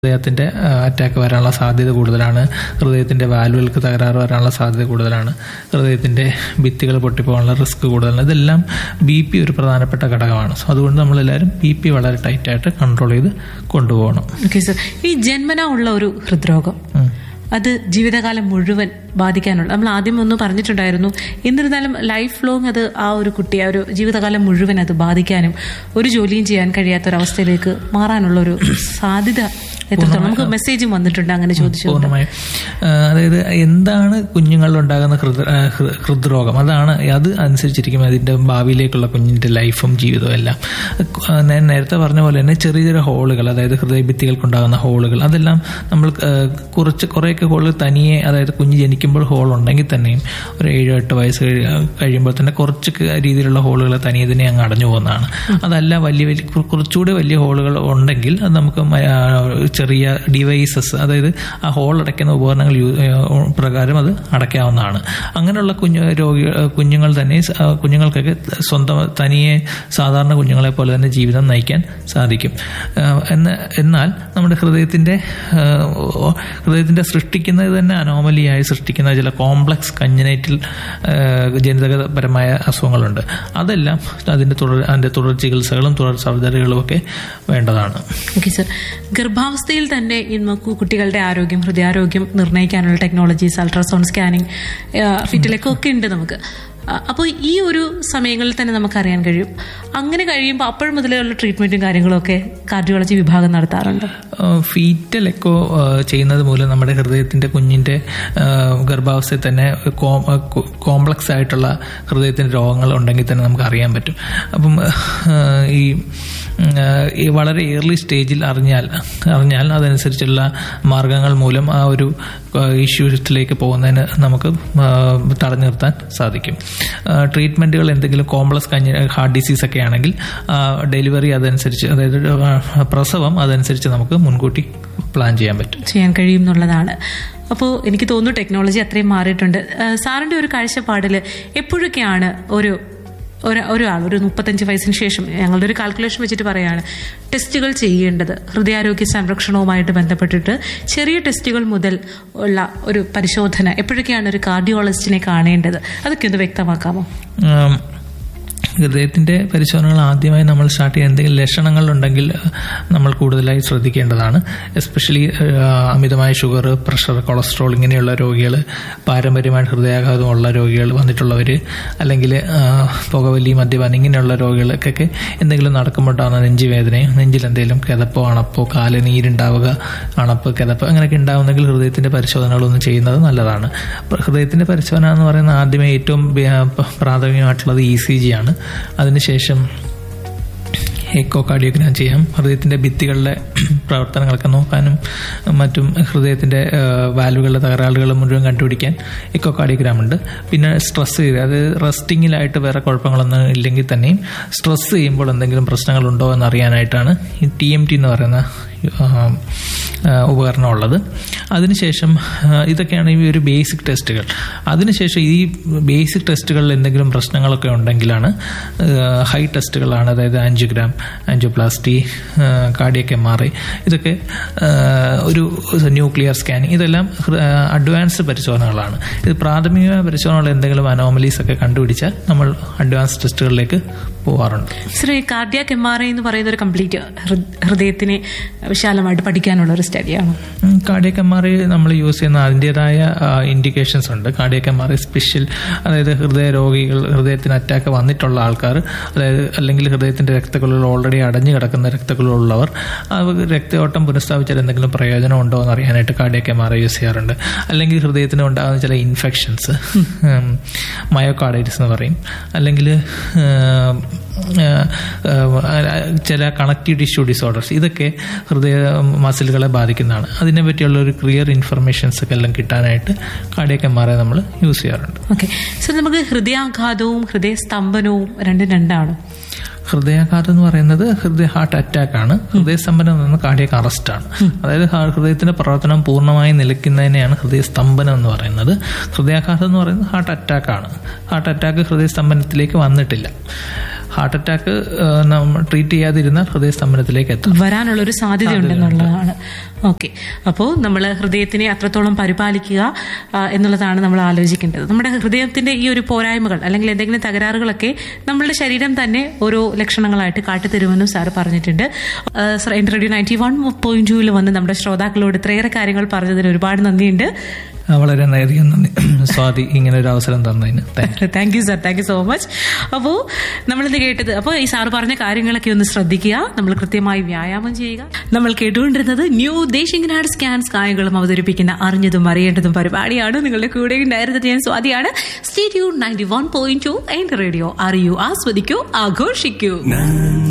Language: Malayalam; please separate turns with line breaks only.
ഹൃദയത്തിന്റെ അറ്റാക്ക് വരാനുള്ള സാധ്യത കൂടുതലാണ് ഹൃദയത്തിന്റെ വാൽവുകൾക്ക് തകരാറ് വരാനുള്ള സാധ്യത കൂടുതലാണ് ഹൃദയത്തിന്റെ ഭിത്തികൾ പൊട്ടിപ്പോകാനുള്ള റിസ്ക് കൂടുതലാണ് ഇതെല്ലാം ബി പി ഒരു പ്രധാനപ്പെട്ട ഘടകമാണ് സോ അതുകൊണ്ട് നമ്മളെല്ലാവരും ബി പി വളരെ ടൈറ്റായിട്ട് കൺട്രോൾ ചെയ്ത് കൊണ്ടുപോകണം
ഓക്കെ സർ ഈ ജന്മന ഉള്ള ഒരു ഹൃദ്രോഗം അത് ജീവിതകാലം മുഴുവൻ ബാധിക്കാനുള്ള നമ്മൾ ആദ്യം ഒന്ന് പറഞ്ഞിട്ടുണ്ടായിരുന്നു എന്നിരുന്നാലും ലൈഫ് ലോങ് അത് ആ ഒരു കുട്ടിയെ ഒരു ജീവിതകാലം മുഴുവൻ അത് ബാധിക്കാനും ഒരു ജോലിയും ചെയ്യാൻ കഴിയാത്ത ഒരു അവസ്ഥയിലേക്ക് മാറാനുള്ള ഒരു സാധ്യത എത്രത്തോളം നമുക്ക് മെസ്സേജും വന്നിട്ടുണ്ട് അങ്ങനെ ചോദിച്ചു
പൂർണ്ണമായും ആ, അതായത് എന്താണ് കുഞ്ഞുങ്ങളിൽ ഉണ്ടാകുന്ന ഹൃദ ആ, ഹൃ- ഹൃദ്രോഗം അതാണ് അത് അനുസരിച്ചിരിക്കും അതിന്റെ ഭാവിയിലേക്കുള്ള കുഞ്ഞിന്റെ ലൈഫും ജീവിതവും എല്ലാം ആ, ഞാൻ നേരത്തെ പറഞ്ഞ പോലെ തന്നെ ചെറിയ ചെറിയ ഹോളുകൾ അതായത് ഹൃദയഭിത്തികൾക്കുണ്ടാകുന്ന ഹോളുകൾ അതെല്ലാം നമ്മൾ ആ, കുറച്ച് കുറേയൊക്കെ ഹോളുകൾ തനിയെ അതായത് കുഞ്ഞ് ജനിക്കുമ്പോൾ ഹോൾ ഉണ്ടെങ്കിൽ തന്നെയും ഒരു ഏഴോ എട്ട് വയസ്സ് കഴി- കഴിയുമ്പോൾ തന്നെ കുറച്ച് രീതിയിലുള്ള ഹോളുകൾ തനിയെ തന്നെ അങ്ങ് അടഞ്ഞു പോകുന്നതാണ് അതല്ല വലിയ വലിയ കുറ- കുറച്ചുകൂടി വലിയ ഹോളുകൾ ഉണ്ടെങ്കിൽ അത് നമുക്ക് മ- ആ, ചെറിയ ഡിവൈസസ് അതായത് ആ ഹോൾ അടയ്ക്കുന്ന ഉപകരണങ്ങൾ യൂ- ഏഹ് പ്രകാരം അത് അടയ്ക്കാവുന്നതാണ് അങ്ങനെയുള്ള കുഞ്ഞു രോഗി കുഞ്ഞുങ്ങൾ തന്നെ സ- ആ, കുഞ്ഞുങ്ങൾക്കൊക്കെ സ്വന്തം തനിയെ സാധാരണ കുഞ്ഞുങ്ങളെ പോലെ തന്നെ ജീവിതം നയിക്കാൻ സാധിക്കും ആ, എന്ന് എന്നാൽ നമ്മുടെ ഹൃദയത്തിന്റെ ആ, ഓ- ഹൃദയത്തിന്റെ സൃഷ്ടിക്കുന്നത് തന്നെ അനോമലിയായി സൃഷ്ടിക്കുന്ന ചില കോംപ്ലക്സ് കഞ്ഞനൈറ്റിൽ ജനിതകപരമായ അസുഖങ്ങളുണ്ട് അതെല്ലാം അതിന്റെ തുടർ അതിന്റെ തുടർ ചികിത്സകളും തുടർ സർജറികളും ഒക്കെ വേണ്ടതാണ്
ഓക്കെ സർ ഗർഭാവസ്ഥയിൽ തന്നെ ഇന്ന് കു- കുട്ടികളുടെ ആരോഗ്യം ഹൃദയാരോഗ്യം നിർണ്ണയിക്കാനുള്ള ടെക്നോളജീസ് അൾട്രാസൗണ്ട് സ്കാനിങ് ഫിറ്റിലൊക്കെ ഒക്കെ ഉണ്ട് നമുക്ക് അപ്പോൾ ഈ ഒരു സമയങ്ങളിൽ തന്നെ നമുക്കറിയാൻ കഴിയും അങ്ങനെ കഴിയുമ്പോൾ അപ്പോൾ മുതലുള്ള ട്രീറ്റ്മെന്റും കാര്യങ്ങളും ഒക്കെ കാർഡിയോളജി വിഭാഗം നടത്താറുണ്ട്
ഫീറ്റൽ എക്കോ ചെയ്യുന്നത് മൂലം നമ്മുടെ ഹൃദയത്തിന്റെ കുഞ്ഞിന്റെ ആ, ഗർഭാവസ്ഥയിൽ തന്നെ കോ- ആ, കോ- കോംപ്ലക്സ് ആയിട്ടുള്ള ഹൃദയത്തിന്റെ രോഗങ്ങൾ ഉണ്ടെങ്കിൽ തന്നെ നമുക്ക് അറിയാൻ പറ്റും അപ്പം ആ, ഈ ഉം, ആ, ഈ വളരെ ഏർലി സ്റ്റേജിൽ അറിഞ്ഞാൽ അറിഞ്ഞാൽ അതനുസരിച്ചുള്ള മാർഗങ്ങൾ മൂലം ആ ഒരു ഇഷ്യൂസിലേക്ക് പോകുന്നതിന് നമുക്ക് ആ, തടഞ്ഞു നിർത്താൻ സാധിക്കും ആ, ട്രീറ്റ്മെന്റുകൾ എന്തെങ്കിലും കോംപ്ലക്സ് കഞ്ഞി ഹാർട്ട് ഡിസീസ് ഒക്കെ ആണെങ്കിൽ ആ, ഡെലിവറി അതനുസരിച്ച് അതായത് ആ, പ്രസവം അതനുസരിച്ച് നമുക്ക് മുൻകൂട്ടി പ്ലാൻ ചെയ്യാൻ പറ്റും
ചെയ്യാൻ കഴിയും എന്നുള്ളതാണ് അപ്പോൾ എനിക്ക് തോന്നുന്നു ടെക്നോളജി അത്രയും മാറിയിട്ടുണ്ട് ആ, സാറിന്റെ ഒരു കാഴ്ചപ്പാടിൽ എപ്പോഴൊക്കെയാണ് ഒരു ഒരു ഒരാൾ ഒരു മുപ്പത്തഞ്ച് വയസ്സിന് ശേഷം ഞങ്ങളുടെ ഒരു കാൽക്കുലേഷൻ വെച്ചിട്ട് പറയാണ് ടെസ്റ്റുകൾ ചെയ്യേണ്ടത് ഹൃദയാരോഗ്യ സംരക്ഷണവുമായിട്ട് ബന്ധപ്പെട്ടിട്ട് ചെറിയ ടെസ്റ്റുകൾ മുതൽ ഉള്ള ഒരു പരിശോധന എപ്പോഴൊക്കെയാണ് ഒരു കാർഡിയോളജിസ്റ്റിനെ കാണേണ്ടത് അതൊക്കെ ഒന്ന് വ്യക്തമാക്കാമോ
ഉം, ഹൃദയത്തിന്റെ പരിശോധനകൾ ആദ്യമായി നമ്മൾ സ്റ്റാർട്ട് ചെയ്യുന്ന എന്തെങ്കിലും ലക്ഷണങ്ങൾ ഉണ്ടെങ്കിൽ നമ്മൾ കൂടുതലായി ശ്രദ്ധിക്കേണ്ടതാണ് എസ്പെഷ്യലി അമിതമായ ഷുഗർ പ്രഷർ കൊളസ്ട്രോൾ ഇങ്ങനെയുള്ള രോഗികൾ പാരമ്പര്യമായിട്ട് ഹൃദയാഘാതമുള്ള രോഗികൾ വന്നിട്ടുള്ളവർ അല്ലെങ്കിൽ പുകവലി മദ്യപാനം ഇങ്ങനെയുള്ള രോഗികൾക്കൊക്കെ എന്തെങ്കിലും നടക്കുമ്പോഴാണ് നെഞ്ചുവേദനയും നെഞ്ചിൽ എന്തെങ്കിലും കിതപ്പോ അണപ്പോ കാല് നീരുണ്ടാവുക അണപ്പ് കിതപ്പ് അങ്ങനെയൊക്കെ ഉണ്ടാവുന്നെങ്കിൽ ഹൃദയത്തിന്റെ പരിശോധനകളൊന്നും ചെയ്യുന്നത് നല്ലതാണ് ഹൃദയത്തിന്റെ പരിശോധന എന്ന് പറയുന്നത് ആദ്യമേ ഏറ്റവും ബ- പ്രാഥമികമായിട്ടുള്ളത് ഇ സി ജി ആണ് അതിനുശേഷം എക്കോ കാർഡിയോഗ്രാം ചെയ്യാം ഹൃദയത്തിന്റെ ഭിത്തികളുടെ പ്രവർത്തനങ്ങളൊക്കെ നോക്കാനും മറ്റും ഹൃദയത്തിന്റെ ആ, വാൽവുകളുടെ തകരാറുകൾ മുഴുവൻ കണ്ടുപിടിക്കാൻ എക്കോ കാർഡിയോഗ്രാം ഉണ്ട് പിന്നെ സ്ട്രെസ് ചെയ്ത് അത് റെസ്റ്റിങ്ങിലായിട്ട് വേറെ കുഴപ്പങ്ങളൊന്നും ഇല്ലെങ്കിൽ തന്നെയും സ്ട്രെസ് ചെയ്യുമ്പോൾ എന്തെങ്കിലും പ്രശ്നങ്ങളുണ്ടോ എന്ന് അറിയാനായിട്ടാണ് ഈ ടി എം ടി എന്ന് പറയുന്ന ആ, ആ, ഉപകരണം ഉള്ളത് അതിനുശേഷം ആ, ഇതൊക്കെയാണ് ഈ ഒരു ബേസിക് ടെസ്റ്റുകൾ അതിനുശേഷം ഈ ബേസിക് ടെസ്റ്റുകളിൽ എന്തെങ്കിലും പ്രശ്നങ്ങളൊക്കെ ഉണ്ടെങ്കിലാണ് ഹൈ ടെസ്റ്റുകളാണ് അതായത് angiogram angioplasty cardiac M R I ഇതൊക്കെ ആ, ഒരു ന്യൂക്ലിയർ സ്കാനിങ് ഇതെല്ലാം അഡ്വാൻസ്ഡ് പരിശോധനകളാണ് ഇത് പ്രാഥമിക പരിശോധനകൾ എന്തെങ്കിലും അനോമലീസ് ഒക്കെ കണ്ടുപിടിച്ചാൽ നമ്മൾ അഡ്വാൻസ് ടെസ്റ്റുകളിലേക്ക് പോവാറുണ്ട്
ശ്രീ കാർഡിയാക് എം ആർ ഐ എന്ന് പറയുന്ന ഒരു കംപ്ലീറ്റ് ഹൃദയത്തിനെ വിശാലമായിട്ട് പഠിക്കാനുള്ള ഒരു സ്റ്റഡിയാണ്
കാർഡിയക് എം ആർ ഐ നമ്മൾ യൂസ് ചെയ്യുന്ന അതിൻ്റെതായ ഇൻഡിക്കേഷൻസ് ഉണ്ട് cardiac M R I special അതായത് ഹൃദയ രോഗികൾ ഹൃദയത്തിന് അറ്റാക്ക് വന്നിട്ടുള്ള ആൾക്കാർ അതായത് അല്ലെങ്കിൽ ഹൃദയത്തിന്റെ രക്തക്കുഴലുകൾ ഓൾറെഡി അടഞ്ഞു കിടക്കുന്ന രക്തക്കുഴലുള്ളവർ അവർക്ക് രക്തയോട്ടം പുനഃസ്ഥാപിച്ചാൽ എന്തെങ്കിലും പ്രയോജനം ഉണ്ടോ എന്ന് അറിയാനായിട്ട് cardiac M R I use ചെയ്യാറുണ്ട് അല്ലെങ്കിൽ ഹൃദയത്തിന് ഉണ്ടാകുന്ന ചില ഇൻഫെക്ഷൻസ് മയോകാർഡൈറ്റിസ് എന്ന് പറയും അല്ലെങ്കിൽ ചില കണക്റ്റീവ് ടിഷ്യൂ ഡിസോർഡേഴ്സ് ഇതൊക്കെ ഹൃദയ മസിലുകളെ ബാധിക്കുന്നതാണ് അതിനെ പറ്റിയുള്ള ഒരു ക്ലിയർ ഇൻഫർമേഷൻസ് ഒക്കെ എല്ലാം കിട്ടാനായിട്ട് കാർഡിയക് എം ആർ ഐ നമ്മൾ യൂസ് ചെയ്യാറുണ്ട്
ഓക്കെ സോ നമുക്ക് ഹൃദയാഘാതവും ഹൃദയസ്തംഭനവും രണ്ടും രണ്ടാണ്
ഹൃദയാഘാതം എന്ന് പറയുന്നത് ഹൃദയ ഹാർട്ട് അറ്റാക്ക് ആണ് ഹൃദയസ്തംഭനം എന്ന് കാർഡിയക് അറസ്റ്റ് ആണ് അതായത് ഹാ- ഹൃദയത്തിന്റെ പ്രവർത്തനം പൂർണ്ണമായും നിലയ്ക്കുന്നതിനെയാണ് ഹൃദയസ്തംഭനം എന്ന് പറയുന്നത് ഹൃദയാഘാതം എന്ന് പറയുന്നത് ഹാർട്ട് അറ്റാക്ക് ആണ് ഹാർട്ട് അറ്റാക്ക് ഹൃദയസ്തംഭനത്തിലേക്ക് വന്നിട്ടില്ല ഹാർട്ട് അറ്റാക്ക് നമ്മൾ ട്രീറ്റ് ചെയ്യാതിരുന്നാൽ ഹൃദയസ്തംഭനത്തിലേക്ക് എത്തും
വരാനുള്ള ഒരു സാധ്യത ഉണ്ടെന്നുള്ളതാണ് ഓക്കെ അപ്പോൾ നമ്മൾ ഹൃദയത്തിനെ അത്രത്തോളം പരിപാലിക്കുക ആ, എന്നുള്ളതാണ് നമ്മൾ ആലോചിക്കേണ്ടത് നമ്മുടെ ഹൃദയത്തിന്റെ ഈ ഒരു പോരായ്മകൾ അല്ലെങ്കിൽ എന്തെങ്കിലും തകരാറുകളൊക്കെ നമ്മളുടെ ശരീരം തന്നെ ഓരോ ലക്ഷണങ്ങളായിട്ട് കാട്ടിത്തരുമെന്നും സാറ് പറഞ്ഞിട്ടുണ്ട് ആ, സർ എന്റെ റേഡിയോ നയൻറ്റി വൺ പോയിന്റ് ടൂവിൽ വന്ന് നമ്മുടെ ശ്രോതാക്കളോട് ഇത്രയേറെ കാര്യങ്ങൾ പറഞ്ഞതിന് ഒരുപാട് നന്ദിയുണ്ട്
ആ, വളരെ അധികം നന്ദി സ്വാതി ഇങ്ങനെ ഒരു അവസരം തന്നതിന് thank
thank you sir thank you so much അപ്പോൾ നമ്മളിത് കേട്ടത് അപ്പോൾ ഈ സാറ് പറഞ്ഞ കാര്യങ്ങളൊക്കെ ഒന്ന് ശ്രദ്ധിക്കുക നമ്മൾ കൃത്യമായി വ്യായാമം ചെയ്യുക നമ്മൾ കേട്ടുകൊണ്ടിരുന്നത് ന്യൂ ദേശിംഗനാട് സ്കാൻസ് കായകളും അവതരിപ്പിക്കുന്ന അറിഞ്ഞതും അറിയേണ്ടതും പരിപാടിയാണ് നിങ്ങളുടെ കൂടെ ഉണ്ടായിരുന്നത് ഞാൻ സ്വാതിയാണ് സ്റ്റേറ്റ്യൂ ninety one point two radio അറിയൂ ആസ്വദിക്കൂ ആഘോഷിക്കൂ